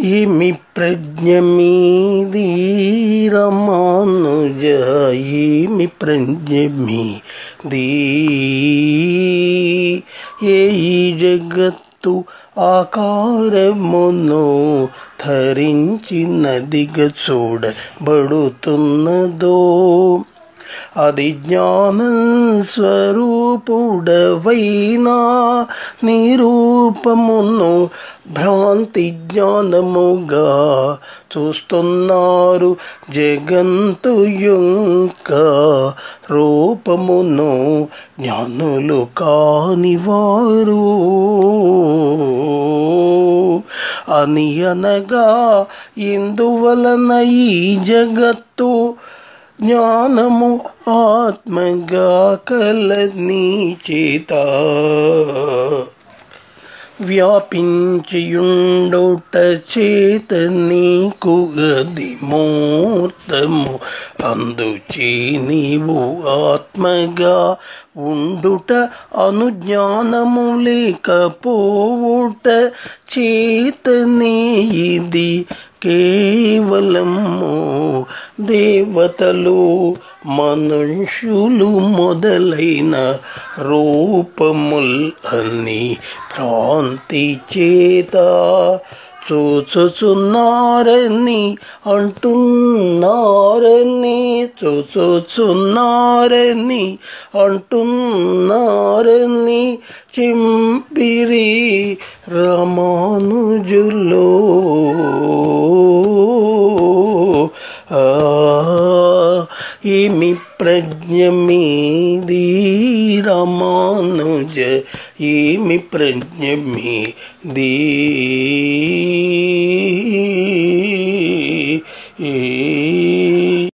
ఏమి ప్రజ్ఞ మీది రమానుజ ఏమి ప్రజ్ఞ మీది ఏ ఈ జగత్తు ఆకారమును ధరించినదిగ చూడబడుతున్నదో అది జ్ఞాన స్వరూపుడవైనా నిరూపమును భ్రాంతి జ్ఞానముగా చూస్తున్నారు జగంతు యొక్క రూపమును జ్ఞానులు కానివారు అని అనగా ఇందువలన ఈ జగత్తు జ్ఞానము ఆత్మగా కలని చేత వ్యాపించియుండుట చేత నీకు గది మూర్తము అందుచే నీవు ఆత్మగా ఉండుట అనుజ్ఞానము లేకపోవుట చేతనే ఇది కేవలము దేవతలు మనుష్యులు మొదలైన రూపముల్ అని భ్రాంతి చేత చూచుచున్నారని అంటున్నారని చూచుచున్నారని అంటున్నారని చింపిరి రామానుజులో ఆ ఏమి ప్రజ్ఞ మీది రామానుజ ఏమి ప్రజ్ఞ మీది ఏ